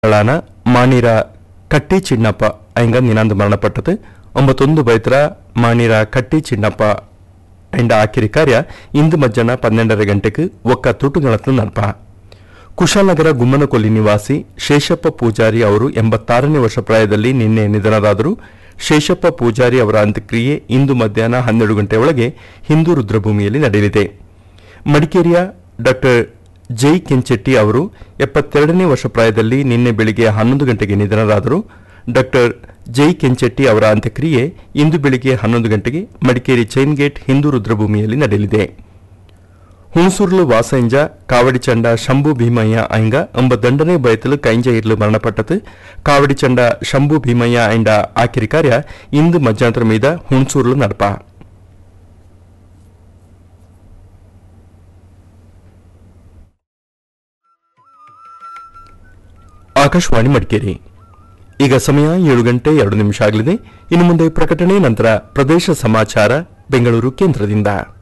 ಗಳಾன ಮಾಣಿರ ಕಟ್ಟಿ ಚಿನ್ನಪ್ಪ ஐங்க நினாந்து மரணப்பட்டது ಒಂಬತ್ತೊಂದು ಬೈತರ ಮಾಣಿರ ಕಟ್ಟಿ ಚಿನ್ನಪ್ಪ ಎಂಡ ಆಕಿರಿ ಕಾರ್ಯ ಇಂದು ಮಧ್ಯಾಹ್ನ ಪನ್ನೆರಡರ ಗಂಟೆಗೆ ಒಕ್ಕ ತುಟುಗಳತ್ತು ನಡ್ಪ ಕುಶಾಲನಗರ ಗುಮ್ಮನಕೊಲ್ಲಿ ನಿವಾಸಿ ಶೇಷಪ್ಪ ಪೂಜಾರಿ ಅವರು ಎಂಬತ್ತಾರನೇ ವರ್ಷ ಪ್ರಾಯದಲ್ಲಿ ನಿನ್ನೆ ನಿಧನರಾದರು ಶೇಷಪ್ಪ ಪೂಜಾರಿ ಅವರ ಅಂತ್ಯಕ್ರಿಯೆ ಇಂದು ಮಧ್ಯಾಹ್ನ ಹನ್ನೆರಡು ಗಂಟೆ ಒಳಗೆ ಹಿಂದೂ ರುದ್ರಭೂಮಿಯಲ್ಲಿ ನಡೆಯಲಿದೆ ಮಡಿಕೇರಿಯ ಡಾಕ್ಟರ್ ಜೈ ಕೆಂಚೆಟ್ಟಿ ಅವರು ಎಪ್ಪತ್ತೆರಡನೇ ವರ್ಷ ಪ್ರಾಯದಲ್ಲಿ ನಿನ್ನೆ ಬೆಳಿಗ್ಗೆ ಹನ್ನೊಂದು ಗಂಟೆಗೆ ನಿಧನರಾದರು ಡಾಕ್ಟರ್ ಜೈ ಕೆಂಚೆಟ್ಟಿ ಅವರ ಅಂತ್ಯಕ್ರಿಯೆ ಇಂದು ಬೆಳಿಗ್ಗೆ ಹನ್ನೊಂದು ಗಂಟೆಗೆ ಮಡಿಕೇರಿ ಚೈನ್ ಗೇಟ್ ಹಿಂದೂ ರುದ್ರಭೂಮಿಯಲ್ಲಿ ನಡೆಯಲಿದೆ ಹುಣಸೂರ್ಲು ವಾಸಂಜ ಕಾವಡಿ ಚಂಡ ಶಂಭು ಭೀಮಯ್ಯ ಐಂಗ ಎಂಬ ದಂಡನೆ ಬಯತಲು ಕೈಂಜ ಇರ್ಲು ಮರಣಪಟ್ಟது ಕಾವಡಿ ಚಂಡ ಶಂಭು ಭೀಮಯ್ಯ ಐಂಡ ಆಕಿರಿ ಕಾರ್ಯ ಇಂದು ಮಧ್ಯಾಹ್ನದ ಮೀದ ಹುಣಸೂರ್ಲು ನಡಪ ಆಕಾಶವಾಣಿ ಮಡಿಕೇರಿ ಈಗ ಸಮಯ ಏಳು ಗಂಟೆ ಎರಡು ನಿಮಿಷ ಆಗಲಿದೆ ಇನ್ನು ಮುಂದೆ ಪ್ರಕಟಣೆ ನಂತರ ಪ್ರದೇಶ ಸಮಾಚಾರ ಬೆಂಗಳೂರು ಕೇಂದ್ರದಿಂದ